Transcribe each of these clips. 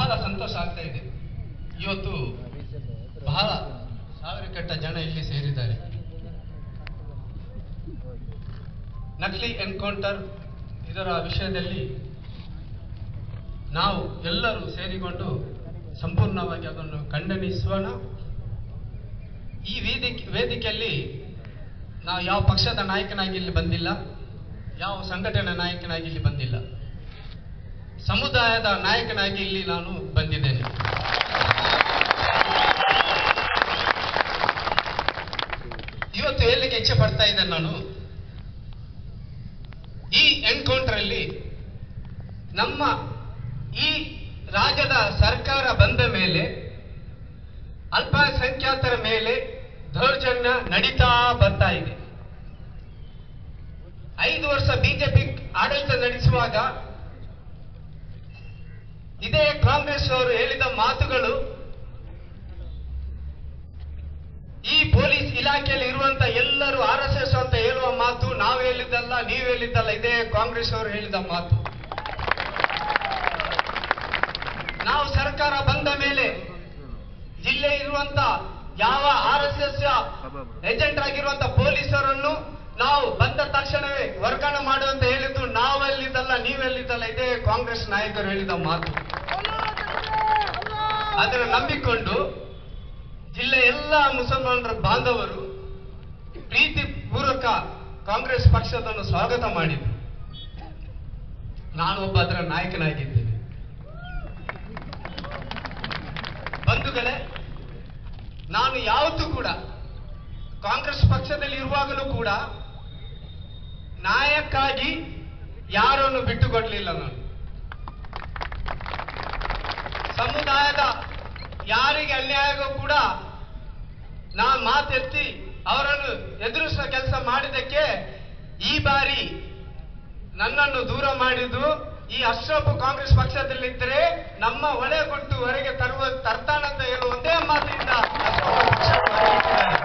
ಬಹಳ ಸಂತೋಷ ಆಗ್ತಾ ಇದೆ ಇವತ್ತು ಬಹಳ ಸಾವಿರಕಟ್ಟ ಜನ ಇಲ್ಲಿ ಸೇರಿದ್ದಾರೆ ನಕಲಿ ಎನ್ಕೌಂಟರ್ ಇದರ ವಿಷಯದಲ್ಲಿ ನಾವು ಎಲ್ಲರೂ ಸೇರಿಕೊಂಡು ಸಂಪೂರ್ಣವಾಗಿ ಅದನ್ನು ಖಂಡನಿಸೋಣ ಈ ವೇದಿಕೆ ವೇದಿಕೆಯಲ್ಲಿ ನಾವು ಯಾವ ಪಕ್ಷದ ನಾಯಕನಾಗಿ ಇಲ್ಲಿ ಬಂದಿಲ್ಲ ಯಾವ ಸಂಘಟನೆ ನಾಯಕನಾಗಿ ಇಲ್ಲಿ ಬಂದಿಲ್ಲ ಸಮುದಾಯದ ನಾಯಕನಾಗಿ ಇಲ್ಲಿ ನಾನು ಬಂದಿದ್ದೇನೆ ಇವತ್ತು ಹೇಳಲಿಕ್ಕೆ ಇಚ್ಛೆ ಪಡ್ತಾ ಇದ್ದೇನೆ ನಾನು ಈ ಎನ್ಕೌಂಟರ್ ಅಲ್ಲಿ ನಮ್ಮ ಈ ರಾಜ್ಯದ ಸರ್ಕಾರ ಬಂದ ಮೇಲೆ ಅಲ್ಪಸಂಖ್ಯಾತರ ಮೇಲೆ ದೌರ್ಜನ್ಯ ನಡೀತಾ ಬರ್ತಾ ಇದೆ ಐದು ವರ್ಷ ಬಿಜೆಪಿ ಆಡಳಿತ ನಡೆಸುವಾಗ ಇದೇ ಕಾಂಗ್ರೆಸ್ ಅವರು ಹೇಳಿದ ಮಾತುಗಳು ಈ ಪೊಲೀಸ್ ಇಲಾಖೆಯಲ್ಲಿ ಇರುವಂತ ಎಲ್ಲರೂ ಆರ್ ಎಸ್ ಎಸ್ ಅಂತ ಹೇಳುವ ಮಾತು ನಾವು ಹೇಳಿದ್ದಲ್ಲ ನೀವು ಹೇಳಿದ್ದಲ್ಲ ಇದೇ ಕಾಂಗ್ರೆಸ್ ಅವರು ಹೇಳಿದ ಮಾತು ನಾವು ಸರ್ಕಾರ ಬಂದ ಮೇಲೆ ಜಿಲ್ಲೆ ಇರುವಂತ ಯಾವ ಆರ್ ಎಸ್ ಎಸ್ ಏಜೆಂಟ್ ಆಗಿರುವಂತ ಪೊಲೀಸರನ್ನು ನಾವು ಬಂದ ತಕ್ಷಣವೇ ವರ್ಗಾವಣೆ ಮಾಡುವಂತ ಹೇಳಿದ್ದು ನಾವೆಲ್ಲಿದ್ದಲ್ಲ ನೀವೆಲ್ಲಿದ್ದಲ್ಲ ಇದೇ ಕಾಂಗ್ರೆಸ್ ನಾಯಕರು ಹೇಳಿದ ಮಾತು ಅದನ್ನು ನಂಬಿಕೊಂಡು ಜಿಲ್ಲೆ ಎಲ್ಲ ಮುಸಲ್ಮಾನರ ಬಾಂಧವರು ಪ್ರೀತಿ ಪೂರ್ವಕ ಕಾಂಗ್ರೆಸ್ ಪಕ್ಷದನ್ನು ಸ್ವಾಗತ ಮಾಡಿದ್ರು ನಾನು ಒಬ್ಬ ಅದರ ನಾಯಕನಾಗಿದ್ದೇನೆ ಬಂಧುಗಳೇ ನಾನು ಯಾವತ್ತೂ ಕೂಡ ಕಾಂಗ್ರೆಸ್ ಪಕ್ಷದಲ್ಲಿ ಇರುವಾಗಲೂ ಕೂಡ ನಾಯಕ್ಕಾಗಿ ಯಾರನ್ನು ಬಿಟ್ಟುಕೊಡ್ಲಿಲ್ಲ ನಾನು ಸಮುದಾಯದ ಯಾರಿಗೆ ಅನ್ಯಾಯ ಕೂಡ ನಾನು ಮಾತೆತ್ತಿ ಅವರನ್ನು ಎದುರಿಸುವ ಕೆಲಸ ಮಾಡಿದ್ದಕ್ಕೆ ಈ ಬಾರಿ ನನ್ನನ್ನು ದೂರ ಮಾಡಿದ್ದು ಈ ಅಶ್ರಫ್ ಕಾಂಗ್ರೆಸ್ ಪಕ್ಷದಲ್ಲಿದ್ದರೆ ನಮ್ಮ ಒಳೆ ಕೊಟ್ಟು ಹೊರಗೆ ತರುವ ತರ್ತಾನಂತ ಹೇಳುವ ಒಂದೇ ಮಾತಿನಿಂದ ಅಶ್ರಫ್ ಪಕ್ಷ ಹೊರಗಿಟ್ಟಿದ್ದಾರೆ.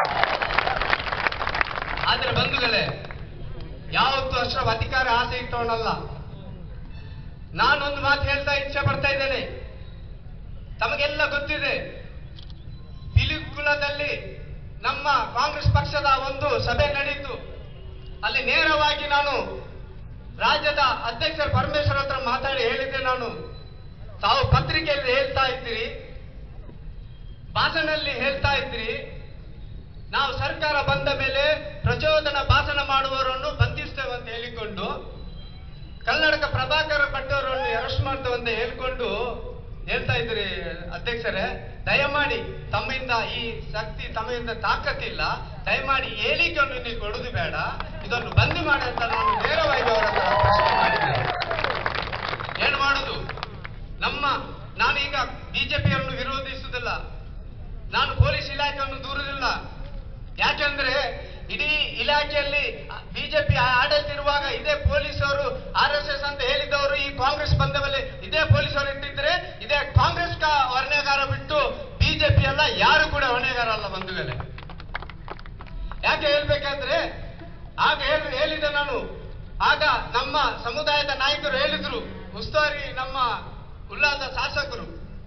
ಆದ್ರೆ ಬಂಧುಗಳೇ ಯಾವತ್ತೂ ಅಶ್ರಫ್ ಅಧಿಕಾರ ಆಸೆ ಇಟ್ಟವನಲ್ಲ ನಾನೊಂದು ಮಾತು ಹೇಳ್ತಾ ಇಚ್ಛೆ ಪಡ್ತಾ ಇದ್ದೇನೆ ತಮಗೆಲ್ಲ ಗೊತ್ತಿದೆ ಪಿಲಿಕುಳದಲ್ಲಿ ನಮ್ಮ ಕಾಂಗ್ರೆಸ್ ಪಕ್ಷದ ಒಂದು ಸಭೆ ನಡೆಯಿತು ಅಲ್ಲಿ ನೇರವಾಗಿ ನಾನು ರಾಜ್ಯದ ಅಧ್ಯಕ್ಷರ ಪರಮೇಶ್ವರ್ ಹತ್ರ ಮಾತಾಡಿ ಹೇಳಿದ್ದೆ ನಾನು ತಾವು ಪತ್ರಿಕೆಯಲ್ಲಿ ಹೇಳ್ತಾ ಇದ್ದೀರಿ ಭಾಷಣದಲ್ಲಿ ಹೇಳ್ತಾ ಇದ್ರಿ ನಾವು ಸರ್ಕಾರ ಬಂದ ಮೇಲೆ ಪ್ರಚೋದನ ಭಾಷಣ ಮಾಡುವವರನ್ನು ಬಂಧಿಸ್ತೇವೆ ಅಂತ ಹೇಳಿಕೊಂಡು ಕರ್ನಾಟಕ ಪ್ರಭಾಕರ ಭಟ್ಟವರನ್ನು ಅರೆಸ್ಟ್ ಮಾಡ್ತೇವೆ ಅಂತ ಹೇಳ್ಕೊಂಡು ಹೇಳ್ತಾ ಇದ್ರಿ ಅಧ್ಯಕ್ಷರೇ ದಯಮಾಡಿ ತಮ್ಮಿಂದ ಈ ಶಕ್ತಿ ತಮ್ಮಿಂದ ತಾಕತ್ತಿಲ್ಲ ದಯಮಾಡಿ ಹೇಳಿಕೆಯನ್ನು ನೀವು ಕೊಡುದು ಬೇಡ ಇದನ್ನು ಬಂದ್ ಮಾಡಿ ಅಂತ ನಾನು ನೇರವಾಗಿ ಅವರ ಹತ್ರ ಪ್ರಶ್ನೆ ಮಾಡಿದ್ದೆ ಏನು ಮಾಡುದು ನಮ್ಮ ನಾನು ಈಗ ಬಿಜೆಪಿಯನ್ನು ವಿರೋಧಿಸುವುದಿಲ್ಲ ನಾನು ಪೊಲೀಸ್ ಇಲಾಖೆಯನ್ನು ದೂರುವುದಿಲ್ಲ ಯಾಕೆಂದ್ರೆ ಇಡೀ ಇಲಾಖೆಯಲ್ಲಿ ಬಿಜೆಪಿ ಆಡಳಿತ ಇರುವಾಗ ಇದೇ ಪೊಲೀಸರು ಆರ್ ಎಸ್ ಎಸ್ ಅಂತ ಹೇಳಿದವರು ಈ ಕಾಂಗ್ರೆಸ್ ಬಂದ ಮೇಲೆ ಇದೇ ಪೊಲೀಸರು ಇಟ್ಟಿದ್ರೆ ಇದೇ ಕಾಂಗ್ರೆಸ್ ಹೊಣೆಗಾರ ಬಿಟ್ಟು ಬಿಜೆಪಿ ಎಲ್ಲ ಯಾರು ಕೂಡ ಹೊಣೆಗಾರ ಅಲ್ಲ ಬಂಧುಗಳೇ ಯಾಕೆ ಹೇಳ್ಬೇಕಂದ್ರೆ ಆಗ ಹೇಳಿ ಹೇಳಿದೆ ನಾನು ಆಗ ನಮ್ಮ ಸಮುದಾಯದ ನಾಯಕರು ಹೇಳಿದ್ರು ಉಸ್ತುವಾರಿ ನಮ್ಮ ಉಲ್ಲಾದ ಶಾಸಕರು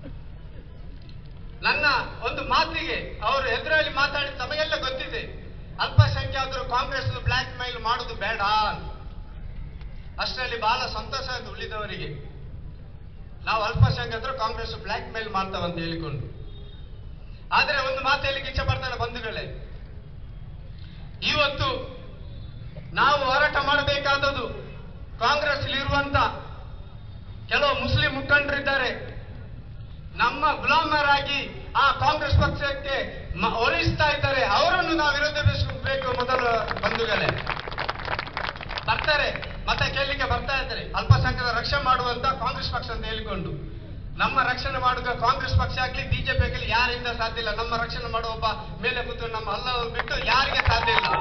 ನನ್ನ ಒಂದು ಮಾತಿಗೆ ಅವರು ಎದುರಲ್ಲಿ ಮಾತಾಡಿ ತಮಗೆಲ್ಲ ಗೊತ್ತಿದೆ ಅಲ್ಪಸಂಖ್ಯಾತರು ಕಾಂಗ್ರೆಸ್ ಬ್ಲಾಕ್ ಮೈಲ್ ಮಾಡುದು ಬೇಡ ಅಂತ. ಅಷ್ಟರಲ್ಲಿ ಬಹಳ ಸಂತೋಷ ಆಯ್ತು ಉಳಿದವರಿಗೆ ನಾವು ಅಲ್ಪಸಂಖ್ಯಾತರು ಕಾಂಗ್ರೆಸ್ ಬ್ಲಾಕ್ ಮೇಲ್ ಮಾಡ್ತಾವಂತ ಹೇಳಿಕೊಂಡು ಆದ್ರೆ ಒಂದು ಮಾತು ಹೇಳಿಕ್ಕೆ ಇಚ್ಛೆ ಪಡ್ತಾರೆ ಬಂಧುಗಳೇ ಇವತ್ತು ನಾವು ಹೋರಾಟ ಮಾಡಬೇಕಾದದ್ದು ಕಾಂಗ್ರೆಸ್ ಇರುವಂತ ಕೆಲವು ಮುಸ್ಲಿಂ ಮುಖಂಡರಿದ್ದಾರೆ ನಮ್ಮ ಗುಲಾಮರಾಗಿ ಆ ಕಾಂಗ್ರೆಸ್ ಪಕ್ಷಕ್ಕೆ ಮ- ಹೋಲಿಸ್ತಾ ಇದ್ದಾರೆ ಅವರನ್ನು ನಾವು ವಿರೋಧಿಸಬೇಕು ಮೊದಲು ಬಂಧುಗಳೇ ಬರ್ತಾರೆ ಮತ್ತೆ ಕೇಳಲಿಕ್ಕೆ ಬರ್ತಾ ಇದ್ದಾರೆ ಅಲ್ಪಸಂಖ್ಯಾತ ರಕ್ಷಣೆ ಮಾಡುವಂತ ಕಾಂಗ್ರೆಸ್ ಪಕ್ಷ ಅಂತ ಹೇಳಿಕೊಂಡು ನಮ್ಮ ರಕ್ಷಣೆ ಮಾಡುವ ಕಾಂಗ್ರೆಸ್ ಪಕ್ಷ ಆಗ್ಲಿ ಬಿಜೆಪಿ ಆಗಲಿ ಯಾರಿಂದ ಸಾಧ್ಯ ಇಲ್ಲ ನಮ್ಮ ರಕ್ಷಣೆ ಮಾಡುವ ಒಬ್ಬ ಮೇಲೆ ಕೂತು ನಮ್ಮ ಅಲ್ಲವರು ಬಿಟ್ಟು ಯಾರಿಗೆ ಸಾಧ್ಯ ಇಲ್ಲ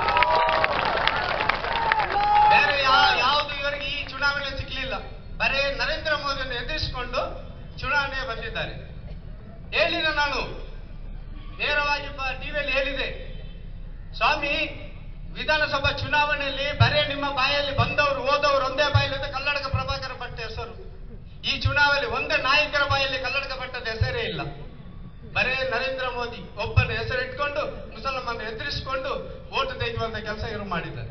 ಬೇರೆ ಯಾ- ಯಾವುದು ಇವರಿಗೆ ಈ ಚುನಾವಣೆ ಸಿಗ್ಲಿಲ್ಲ ಬರೇ ನರೇಂದ್ರ ಮೋದಿಯನ್ನು ಎದುರಿಸಿಕೊಂಡು ಚುನಾವಣೆ ಬಂದಿದ್ದಾರೆ ಹೇಳಿದ ನಾನು ನೇರವಾಗಿ ಟಿವಿಯಲ್ಲಿ ಹೇಳಿದೆ ಸ್ವಾಮಿ ವಿಧಾನಸಭಾ ಚುನಾವಣೆಯಲ್ಲಿ ಬರೇ ನಿಮ್ಮ ಬಾಯಲ್ಲಿ ಬಂದವರು ಹೋದವರು ಒಂದೇ ಬಾಯಲ್ಲಿ ಕನ್ನಡಕ ಪ್ರಭಾಕರ ಭಟ್ ಹೆಸರು ಈ ಚುನಾವಣೆ ಒಂದೇ ನಾಯಕರ ಬಾಯಲ್ಲಿ ಕನ್ನಡಕ ಪಟ್ಟದ ಹೆಸರೇ ಇಲ್ಲ ಬರೇ ನರೇಂದ್ರ ಮೋದಿ ಒಬ್ಬನ ಹೆಸರಿಟ್ಕೊಂಡು ಮುಸಲ್ಮಾನ ಎದುರಿಸಿಕೊಂಡು ಓಟು ತೆಗೆಯುವಂತ ಕೆಲಸ ಇವರು ಮಾಡಿದ್ದಾರೆ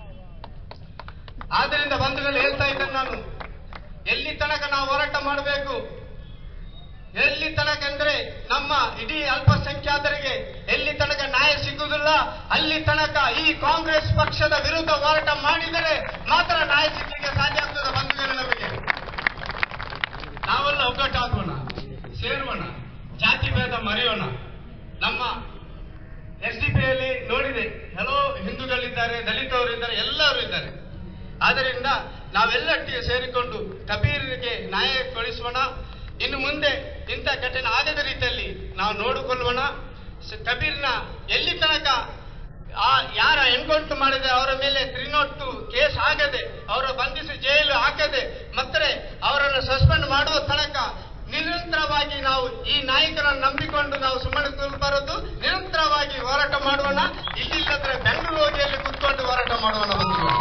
ಆದ್ರಿಂದ ಬಂಧುಗಳು ಹೇಳ್ತಾ ಇದ್ದೇನೆ ನಾನು ಎಲ್ಲಿ ತನಕ ನಾವು ಹೋರಾಟ ಮಾಡಬೇಕು ಎಲ್ಲಿ ತನಕ ಅಂದ್ರೆ ನಮ್ಮ ಇಡೀ ಅಲ್ಪಸಂಖ್ಯಾತರಿಗೆ ಎಲ್ಲಿ ತನಕ ನ್ಯಾಯ ಸಿಗುವುದಿಲ್ಲ ಅಲ್ಲಿ ತನಕ ಈ ಕಾಂಗ್ರೆಸ್ ಪಕ್ಷದ ವಿರುದ್ಧ ಹೋರಾಟ ಮಾಡಿದರೆ ಮಾತ್ರ ನ್ಯಾಯ ಸಿಗಲಿಕ್ಕೆ ಸಾಧ್ಯ ಆಗ್ತದೆ ಬಂಧುಗಳು ನಮಗೆ ನಾವೆಲ್ಲ ಒಗ್ಗಟ್ಟಾಗೋಣ ಸೇರೋಣ ಜಾತಿ ಭೇದ ಮರೆಯೋಣ ನಮ್ಮ ಎಸ್ ಡಿ ಪಿಯಲ್ಲಿ ನೋಡಿದೆ ಹಲವು ಹಿಂದೂಗಳಿದ್ದಾರೆ ದಲಿತವರಿದ್ದಾರೆ ಎಲ್ಲರೂ ಇದ್ದಾರೆ ಆದ್ದರಿಂದ ನಾವೆಲ್ಲಟ್ಟಿಗೆ ಸೇರಿಕೊಂಡು ಕಬೀರಿಗೆ ನ್ಯಾಯ ಕೊಡಿಸೋಣ ಇನ್ನು ಮುಂದೆ ಇಂಥ ಘಟನೆ ಆಗದ ರೀತಿಯಲ್ಲಿ ನಾವು ನೋಡಿಕೊಳ್ಳೋಣ ಸ- ಕಬೀರ್ನ ಎಲ್ಲಿ ತನಕ ಆ ಯಾರ ಎನ್ಕೌಂಟರ್ ಮಾಡಿದೆ ಅವರ ಮೇಲೆ ತ್ರಿನೋಟು ಕೇಸ್ ಆಗದೆ ಅವರ ಬಂಧಿಸಿ ಜೈಲು ಹಾಕದೆ ಮತ್ತೆ ಅವರನ್ನು ಸಸ್ಪೆಂಡ್ ಮಾಡುವ ತನಕ ನಿರಂತರವಾಗಿ ನಾವು ಈ ನಾಯಕರನ್ನು ನಂಬಿಕೊಂಡು ನಾವು ಸುಮ್ಮನೆ ಕೂರಬಾರದು ನಿರಂತರವಾಗಿ ಹೋರಾಟ ಮಾಡೋಣ ಇಲ್ಲಿಲ್ಲದ್ರೆ ಬೆಂಗಳೂರು ಹೋಗಿಯಲ್ಲಿ ಕುತ್ಕೊಂಡು ಹೋರಾಟ ಮಾಡೋಣ ಬಂಧುಗಳು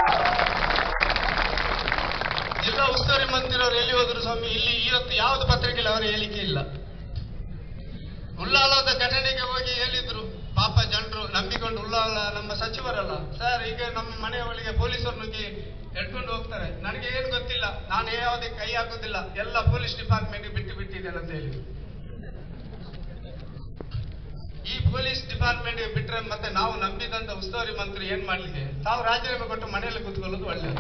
ಜಿಲ್ಲಾ ಉಸ್ತುವಾರಿ ಮಂತ್ರಿಯವರು ಎಲ್ಲಿ ಹೋದ್ರು ಸ್ವಾಮಿ ಇಲ್ಲಿ ಇವತ್ತು ಯಾವುದು ಪತ್ರಿಕೆಯಲ್ಲಿ ಅವರ ಹೇಳಿಕೆ ಇಲ್ಲ ಉಳ್ಳಾಲದ ಘಟನೆಗೆ ಹೋಗಿ ಹೇಳಿದ್ರು ಪಾಪ ಜನರು ನಂಬಿಕೊಂಡು ಉಳ್ಳಾಲ ನಮ್ಮ ಸಚಿವರಲ್ಲ ಸರ್ ಈಗ ನಮ್ಮ ಮನೆಯ ಒಳಗೆ ಪೊಲೀಸರು ನುಗ್ಗಿ ಎಡ್ಕೊಂಡು ಹೋಗ್ತಾರೆ ನನಗೆ ಏನು ಗೊತ್ತಿಲ್ಲ ನಾನು ಯಾವುದೇ ಕೈ ಹಾಕೋದಿಲ್ಲ ಎಲ್ಲ ಪೊಲೀಸ್ ಡಿಪಾರ್ಟ್ಮೆಂಟ್ ಬಿಟ್ಟು ಬಿಟ್ಟಿದ್ದೇನೆ ಅಂತ ಹೇಳಿ ಈ ಪೊಲೀಸ್ ಡಿಪಾರ್ಟ್ಮೆಂಟ್ ಬಿಟ್ರೆ ಮತ್ತೆ ನಾವು ನಂಬಿದಂತ ಉಸ್ತುವಾರಿ ಮಂತ್ರಿ ಏನ್ ಮಾಡ್ಲಿಕ್ಕೆ ತಾವು ರಾಜೀನಾಮೆ ಕೊಟ್ಟು ಮನೆಯಲ್ಲಿ ಕೂತ್ಕೊಳ್ಳೋದು ಒಳ್ಳೆಯದು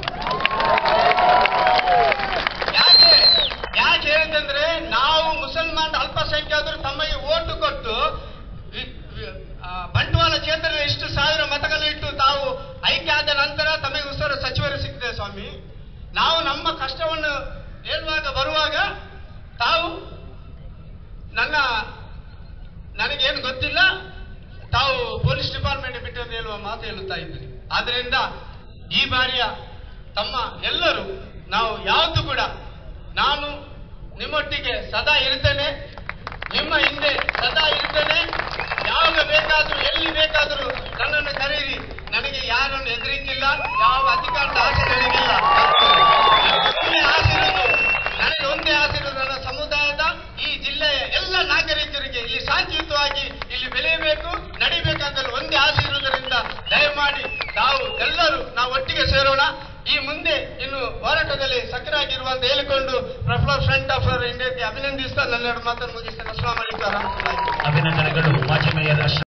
ಯಾಕೆ ಯಾಕೆ ಹೇಳಿದಂದ್ರೆ ನಾವು ಮುಸಲ್ಮಾನ್ ಅಲ್ಪಸಂಖ್ಯಾತರು ತಮಗೆ ಓಟು ಕೊಟ್ಟು ವಿ- ವಿ- ಆ, ಬಂಟ್ವಾಳ ಕ್ಷೇತ್ರದಲ್ಲಿ ಇಷ್ಟು ಸಾವಿರ ಮತಗಳಿಟ್ಟು ತಾವು ಆಯ್ಕೆ ಆದ ನಂತರ ತಮಗೆ ಉತ್ಸವ ಸಚಿವರು ಸಿಕ್ಕಿದೆ ಸ್ವಾಮಿ ನಾವು ನಮ್ಮ ಕಷ್ಟವನ್ನು ಹೇಳುವಾಗ ಬರುವಾಗ ತಾವು ನನ್ನ ನನಗೇನು ಗೊತ್ತಿಲ್ಲ ತಾವು ಪೊಲೀಸ್ ಡಿಪಾರ್ಟ್ಮೆಂಟ್ ಬಿಟ್ಟು ಅಂತ ಹೇಳುವ ಮಾತು ಹೇಳುತ್ತಾ ಇದ್ರಿ ಆದ್ರಿಂದ ಈ ಬಾರಿಯ ತಮ್ಮ ಎಲ್ಲರೂ ನಾವು ಯಾವುದು ಕೂಡ ನಾನು ನಿಮ್ಮೊಟ್ಟಿಗೆ ಸದಾ ಇರ್ತೇನೆ ನಿಮ್ಮ ಹಿಂದೆ ಸದಾ ಇರ್ತೇನೆ ಯಾವಾಗ ಬೇಕಾದ್ರೂ ಎಲ್ಲಿ ಬೇಕಾದ್ರೂ ನನ್ನನ್ನು ಕರೀರಿ ನನಗೆ ಯಾರನ್ನು ಹೆದರಿಕಿಲ್ಲ ಯಾವ ಅಧಿಕಾರದ ಆಸೆ ನನಗಿಲ್ಲ ನನಗೆ ಒಂದೇ ಆಸೆ ಇರೋದು ನನಗೆ ಒಂದೇ ಆಸೆ ಇರೋದು ನನ್ನ ಸಮುದಾಯದ ಈ ಜಿಲ್ಲೆಯ ಎಲ್ಲ ನಾಗರಿಕರಿಗೆ ಇಲ್ಲಿ ಶಾಂತಿಯುತವಾಗಿ ಇಲ್ಲಿ ಬೆಳೆಯಬೇಕು ನಡಿಬೇಕಂತ ಒಂದೇ ಆಸೆ ಇರುವುದರಿಂದ ದಯಮಾಡಿ ತಾವು ಎಲ್ಲರೂ ನಾವು ಒಟ್ಟಿಗೆ ಸೇರೋಣ ಈ ಮುಂದೆ ಇನ್ನು ಹೋರಾಟದಲ್ಲಿ ಸಕ್ರಿಯಾಗಿರುವ ಅಂತ ಹೇಳಿಕೊಂಡು ಪ್ರಫುಲರ್ ಫ್ರಂಟ್ ಆಫ್ ಇಂಡಿಯಾಕ್ಕೆ ಅಭಿನಂದಿಸ್ತಾ ನನ್ನೆರಡು ಮಾತನ್ನು ಮುಗಿಸ್ತೇನೆ ಅಸ್ಲಾಂ ಅಲೈಕುಂ ವರಹಮತುಲ್ಲಾಹಿ ಅಭಿನಂದನೆಗಳು ಮಾಜಿ ಮೇಯರ್ ಅಶ್ರಫ್